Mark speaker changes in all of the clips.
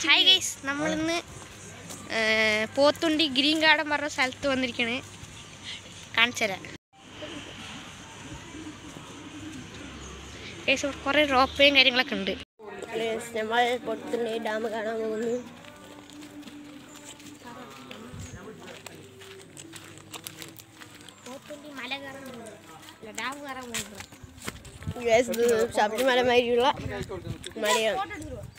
Speaker 1: Hi guys നമ്മളിന്ന് ഏർ, Pothundi green garden പറഞ്ഞ സ്ഥലത്ത് വന്നിരിക്കണ് കാണിച്ചു തരാം ഗൈസ് ഇവിടെ കുറേ റോപ്പയും കാര്യങ്ങളൊക്കെ ഉണ്ട്
Speaker 2: നമ്മൾ പൊത്തുണ്ടി ഡാം കാണാൻ പോകുന്നു
Speaker 1: പോത്തുണ്ടി മല കയറാൻ ഡാം കയറാൻ പോകുന്നത്
Speaker 2: Guys, ഇത് ശബരിമല മാതിരിയുള്ള മലയാണ്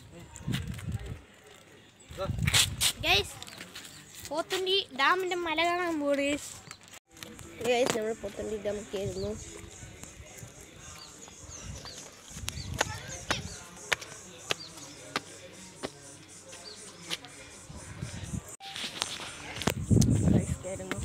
Speaker 1: ഗൈസ് പോത്തുണ്ടി ഡാമിന്റെ മല കാണാൻ പോകും ഗൈസ്
Speaker 2: ഗൈസ് നമ്മൾ പൊത്തുണ്ടി ഡാം കയറുന്നു Guys, കയറുന്നു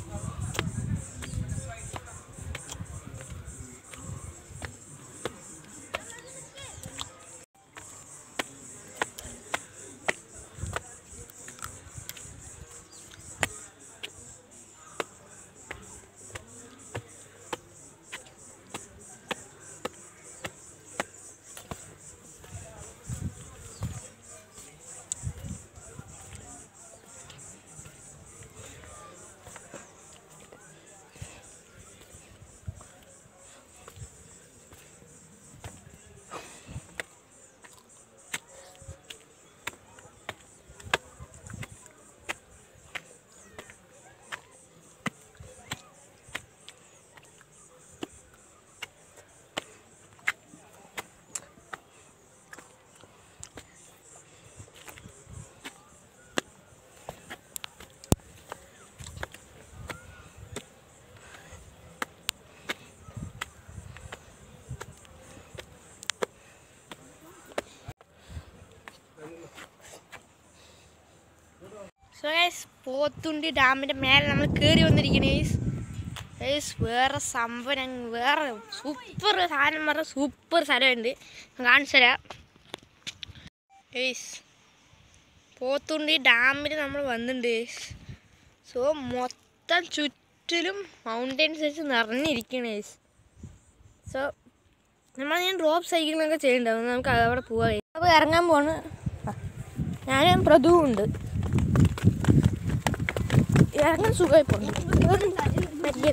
Speaker 1: സോ ഗൈസ് പോത്തുണ്ടി ഡാമിന്റെ മേലെ നമ്മൾ കയറി വന്നിരിക്കണേ ഗൈസ് ഗൈസ് വേറെ സംഭവം വേറെ സൂപ്പർ സാധനം പറഞ്ഞ സൂപ്പർ സ്ഥലമുണ്ട് ഞാൻ കാണിച്ചു തരാം ഗൈസ് പോത്തുണ്ടി ഡാമിൽ നമ്മൾ വന്നിട്ടുണ്ട് ഗൈസ് സോ മൊത്തം ചുറ്റിലും മൗണ്ടൻസ് വെച്ച് നിറഞ്ഞിരിക്കണേ ഗൈസ് സോ നമ്മൾ ഞാൻ ഡ്രോപ്പ് സൈക്കിളൊക്കെ ചെയ്യണ്ടാവും നമുക്ക് അവിടെ പോവാം അപ്പോൾ ഇറങ്ങാൻ പോണ് ഞാനും പ്രതുവും ഉണ്ട് ഇറങ്ങാൻ സുഖമായി പോകുന്നു വലിയ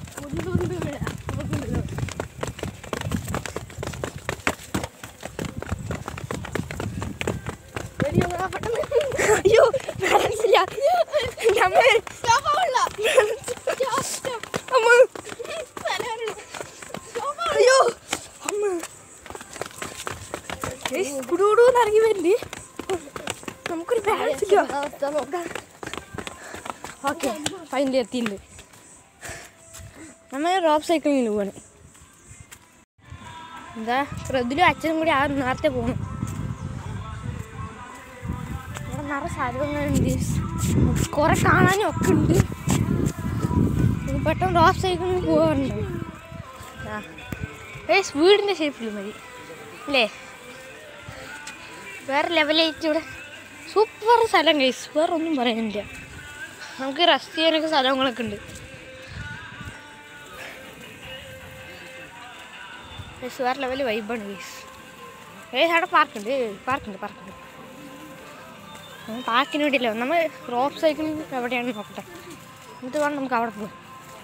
Speaker 1: അയ്യോ മനസ്സില്ല നമ്മൾ അമ്മ അയ്യോ അമ്മ കുടുകൂടൂന്ന് ഇറങ്ങി വരില്ലേ നമുക്കൊരു ബാലൻസ് ഇല്ല
Speaker 2: അവസ്ഥ നോക്കാം
Speaker 1: ഓക്കെ ഫൈനലി എത്തിയിട്ടുണ്ട് നമ്മൾ റോപ്പ് സൈക്കിളിൽ പോവാണ് എന്താ പ്രതിലും അച്ഛനും കൂടി ആ നേരത്തെ പോകണം ഇവിടെ നിറയെ സ്ഥലങ്ങളുണ്ട് കുറെ കാണാനും ഒക്കെ ഉണ്ട് ഇനി പെട്ടെന്ന് റോപ്പ് സൈക്കിളിൽ പോകാറുണ്ട് ആ ഏസ് വീടിൻ്റെ ഷേപ്പിൽ മതി അല്ലേ വേറെ ലെവലായിട്ട് ഇവിടെ സൂപ്പർ സ്ഥലം കേസ് വേറെ ഒന്നും പറയാനില്ല നമുക്ക് റെസ്റ്റ് ചെയ്യാനൊക്കെ സ്ഥലങ്ങളൊക്കെ ഉണ്ട് ഗൈസ് വേറെ ലെവൽ വൈബാണ് ഗൈസ് ഗൈസ് അവിടെ പാർക്കുണ്ട് പാർക്കുണ്ട് പാർക്കുണ്ട് നമ്മൾ പാർക്കിന് വേണ്ടിയില്ല നമ്മൾ റോപ്പ് സൈക്കിളിൽ എവിടെയാണ് നോക്കട്ടെ എന്നിട്ട് വേണം നമുക്ക് അവിടെ പോകാം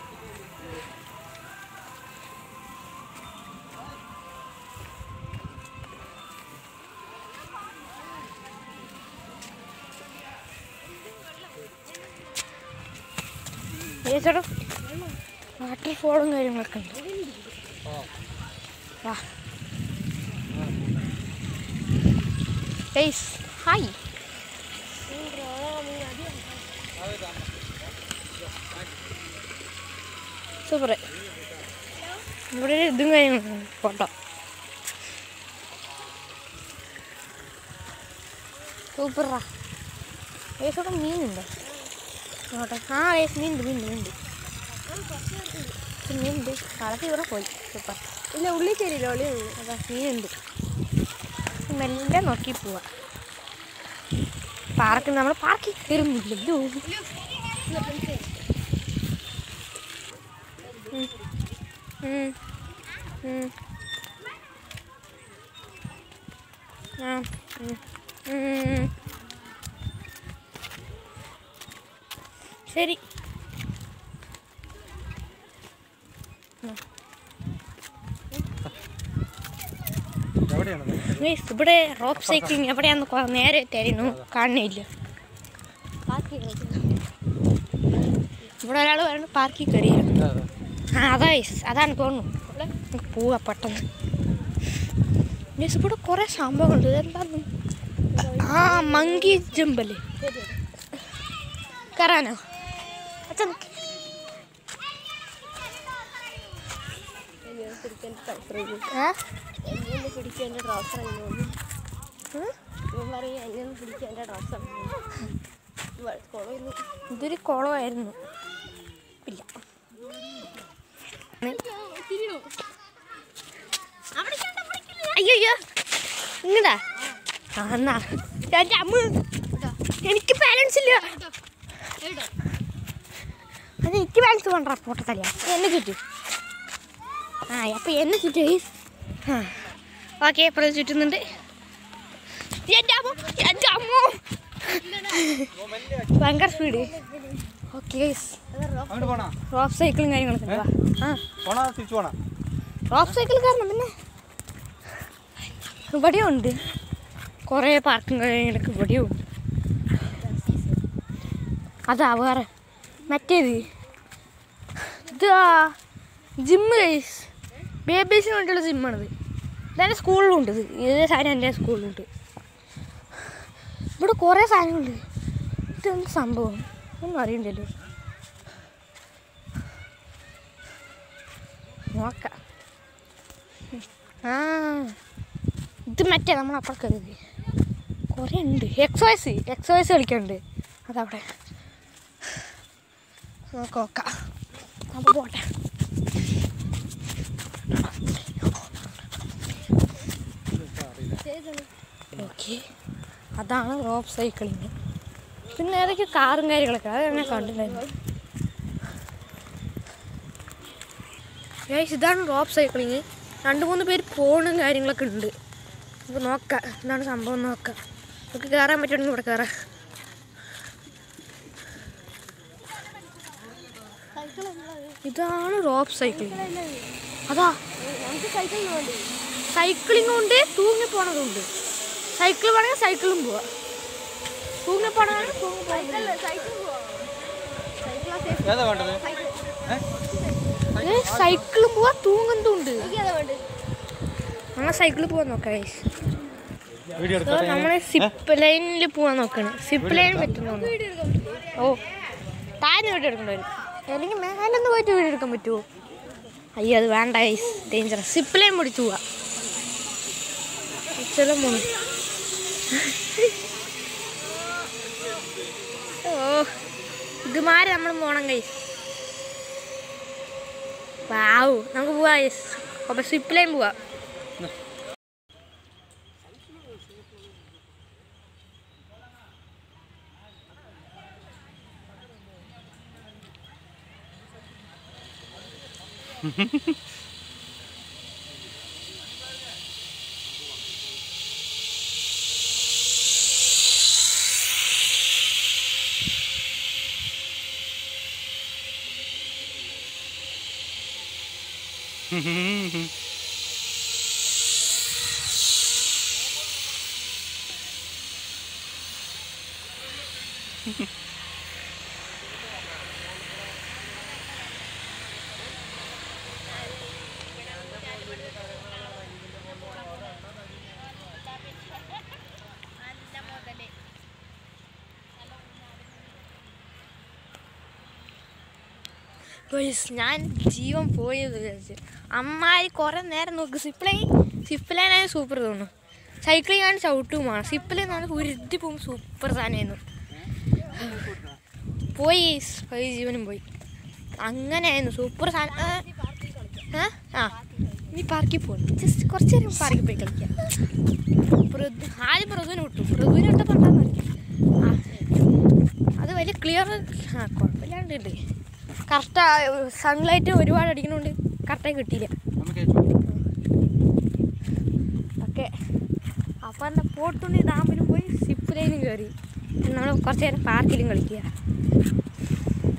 Speaker 1: ചേച്ചോടും വാട്ടർഫോളും കാര്യങ്ങളൊക്കെ ഉണ്ട് വാ ഗൈസ് ഹായ് സൂപ്പർ ഇവിടെ ഒരു ഇതും കാര്യങ്ങളും ഫോട്ടോ സൂപ്പറാ ഗൈസോടെ മീനുണ്ടോ നോട്ടെ ആ ഗൈസ് മീനുണ്ട് മീനുണ്ട് മീനുണ്ട് മീനുണ്ട് കളത്തി ഇവിടെ പോയി സൂപ്പർ
Speaker 2: ഇല്ല ഉള്ളി ശരിയില്ല ഉള്ളി
Speaker 1: അതാ മീനുണ്ട് മെല്ലെ നോക്കി പോവാ പാർക്ക് നമ്മൾ പാർക്കിൽ കയറുന്നില്ലല്ലോ ഉം. ഉം. ഉം. ആ ഉം. ഉം. ശരി
Speaker 3: എവിടെയാണ്
Speaker 1: ഗൈസ് ഇവിടെ റോപ്പ് സൈക്ലിംഗ് എവിടെയാന്ന് കൊ- നേരെ തരുന്നു കാണുന്നില്ല ഇവിടെ ഒരാൾ പറഞ്ഞു പാർക്കിൽ കയറിയാണ് ആ അതാ ഗൈസ് അതാണ് തോന്നുന്നു നമുക്ക് പോവാ പെട്ടെന്ന് ഗൈസ് ഇവിടെ കുറേ സംഭവങ്ങളുണ്ട് ഇതെന്താണ് ആ മങ്കി ജമ്പല്ലേ കയറാനോ അച്ഛൻ
Speaker 2: പിടിക്കാൻ ട്രൗസർ
Speaker 1: ഏ?
Speaker 2: എന്നെ പിടിക്കാൻ എൻ്റെ ട്രൗസർ
Speaker 1: ഉം?
Speaker 2: ഇവൻ പറയും എന്നെ പിടിക്കാൻ എൻ്റെ ട്രൗസർ കുളമൊന്നും
Speaker 1: ഇതൊരു കുളമായിരുന്നു ഇല്ല അയ്യോ അയ്യോ ഇങ്ങടാ ആ, എന്നാ എൻ്റെ അമ്മ എനിക്ക് ബാലൻസ് ഇല്ല അത് എനിക്ക് ബാലൻസ് വേണ്ട പൊട്ടത്തലിയാ എന്നെ ചുറ്റും ആ അപ്പൊ എന്നെ ചുറ്റും ആ ഓക്കെ അപ്പുറം ചുറ്റുന്നുണ്ട് എൻ്റെ അമ്മ എൻ്റെ അമ്മ ഭയങ്കര സ്പീഡ് ഓക്കെ
Speaker 3: അങ്ങോട്ട് പോണോ
Speaker 1: റോപ്പ് സൈക്കിളും കാര്യങ്ങളൊക്കെ ഉണ്ട്. വാ. ആ
Speaker 3: പോണോ തിരിച്ചു പോണോ
Speaker 1: റോപ്പ് സൈക്കിൾ കാരണം പിന്നെ ഇവിടെയും ഉണ്ട് കുറേ പാർക്കും കാര്യങ്ങളൊക്കെ ഇവിടെയും ഉണ്ട് അതാ വേറെ മറ്റേത് ഇതാ ജിമ്മ് ഗൈസ് ബേബീസിന് വേണ്ടിയുള്ള ജിമ്മാണിത് ഇതെൻ്റെ സ്കൂളിലുണ്ട് ഇത് ഇതേ സാധനം എൻ്റെ സ്കൂളിലുണ്ട് ഇവിടെ കുറേ സാധനങ്ങളുണ്ട് ഇതെന്ത് സംഭവം ഒന്നും അറിയണ്ടല്ലോ നോക്കാം ആ ഇത് മറ്റേ നമ്മൾ അപ്പുറം കരുതി കുറേ ഉണ്ട് എക്സസൈസ് എക്സസൈസ് കളിക്കാനുണ്ട് അതവിടെ നമുക്ക് നോക്കാം അപ്പോൾ പോട്ടെ ഓക്കെ അതാണ് റോപ്പ് സൈക്കിളിങ് പിന്നെ ഏതൊക്കെ കാറും കാര്യങ്ങളൊക്കെ അത് ഞാൻ കണ്ടിട്ടുണ്ടായിരുന്നു ഗൈസ് ഇതാണ് റോപ്പ് സൈക്ലിങ് രണ്ട് മൂന്ന് പേര് പോണും കാര്യങ്ങളൊക്കെ ഉണ്ട് അപ്പോൾ നോക്കാം എന്താണ് സംഭവം എന്ന് നോക്കാം നമുക്ക് കയറാൻ പറ്റുമെങ്കിൽ ഇവിടെ കയറാം ഇതാണ് റോപ്പ് സൈക്ലിങ് അതാ
Speaker 2: നമുക്ക് സൈക്കിൾ വേണ്ടി
Speaker 1: സൈക്ലിംഗ് ഉണ്ട് തൂങ്ങി പോണതുണ്ട് സൈക്കിൾ വേണമെങ്കിൽ സൈക്കിളും പോവാം തൂങ്ങി പോണെങ്കിൽ തൂങ്ങി പോകാം
Speaker 2: സൈക്കിൾ പോവാം
Speaker 3: ഏതാ വേണ്ടത് ഏ?
Speaker 1: സൈക്കിളും പോവാ തൂങ്ങുന്നതും ഉണ്ട്
Speaker 2: ഏതാ വേണ്ടത്
Speaker 1: നമ്മൾ സൈക്കിളിൽ പോവാൻ നോക്കാം guys.
Speaker 3: വീഡിയോ
Speaker 1: സോ
Speaker 3: എടുത്തോട്ടെ
Speaker 1: നമ്മൾ സിപ്പ് ലൈനിൽ പോവാൻ നോക്കണം സിപ്പ് ലൈൻ പറ്റുന്നു ഓ താഴ്ന്ന് വീഡിയോ എടുക്കേണ്ടി വരും അല്ലെങ്കിൽ മേലൊന്ന് പോയിട്ട് വീഡിയോ എടുക്കാൻ പറ്റുമോ അയ്യോ അത് വേണ്ട ഐസ് ഡേഞ്ചറസ് സിപ്പ് ലൈൻ പിടിച്ചു പോവാ ചില മോണ് ഓ ഇതുമാരെ നമ്മൾ പോണം കൈസ് വാവ് നമുക്ക് പോവാ കൈസ് അപ്പോൾ സിപ്പ് ലൈൻ പോവാം ഗയ്സ്, ഞാൻ ജീവൻ പോയത് വിചാരിച്ചു അമ്മായി കുറേ നേരം നോക്ക് സിപ്ലൈൻ സിപ്ലൈനായ സൂപ്പർ തോന്നുന്നു സൈക്ലിംഗ് ആണ് ചവിട്ടുമാണ് സിപ്ലൈൻ ആണ് ഉരുത്തി പോകുമ്പോൾ സൂപ്പർ സാധനമായിരുന്നു പോയി പൈ ജീവനും പോയി അങ്ങനെയായിരുന്നു സൂപ്പർ സാധനം ആ, ആ ഇനി പാർക്കിൽ പോകുന്നു ജസ്റ്റ് കുറച്ച് നേരം പാർക്കിൽ പോയി കളിക്കാം പ്രദു ആദ്യം പ്രദുവിനെ വിട്ടു പ്രദുവിനെ വിട്ടപ്പോൾ എന്താണെന്ന് അറിയാം ആ അത് വലിയ ക്ലിയർ ആ കുഴപ്പമില്ലാണ്ട് ഉണ്ട് കറക്റ്റ് സൺലൈറ്റ് ഒരുപാട് അടിക്കണോണ്ട് കറക്റ്റായി കിട്ടിയില്ല
Speaker 3: നമുക്ക്
Speaker 1: ഓക്കെ അപ്പോൾ എന്താ പോത്തുണ്ടി ഡാമിലും പോയി സിപ്പ് ലൈനും കയറി നമ്മൾ കുറച്ച് നേരം പാർക്കിലും കളിക്കുക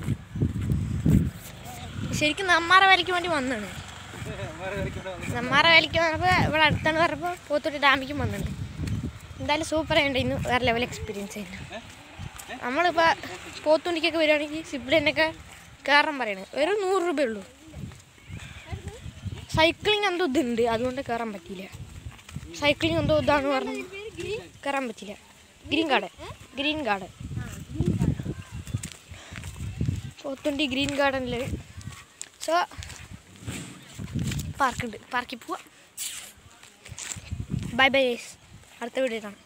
Speaker 1: ശരിക്കും നമ്മാറ വേലയ്ക്ക് വേണ്ടി വന്നാണ് നമ്മാറ വേലയ്ക്ക് വന്നപ്പോൾ ഇവിടെ അടുത്താണ് പറഞ്ഞപ്പോൾ പോത്തോട്ടി ഡാമിക്കും വന്നിട്ടുണ്ട് എന്തായാലും സൂപ്പർ ആയിട്ട് ഇന്ന് വേറെ ലെവൽ എക്സ്പീരിയൻസ് ആയിരുന്നു നമ്മളിപ്പോൾ പോത്തുണ്ടിക്കൊക്കെ വരികയാണെങ്കിൽ സിബ്ലിനൊക്കെ കയറാൻ പറയണത് ഒരു നൂറ് രൂപയേ ഉള്ളൂ സൈക്ലിംഗ് എന്തോ ഇതുണ്ട് അതുകൊണ്ട് കയറാൻ പറ്റിയില്ല സൈക്ലിംഗ് എന്തോ ഇതാണ് പറഞ്ഞു കയറാൻ പറ്റില്ല green card green card Pothundi green ഗാർഡനിൽ സോ പാർക്കുണ്ട് പാർക്കിൽ പോവാം ബൈ ബൈ അടുത്ത വീഡിയോ കാണാം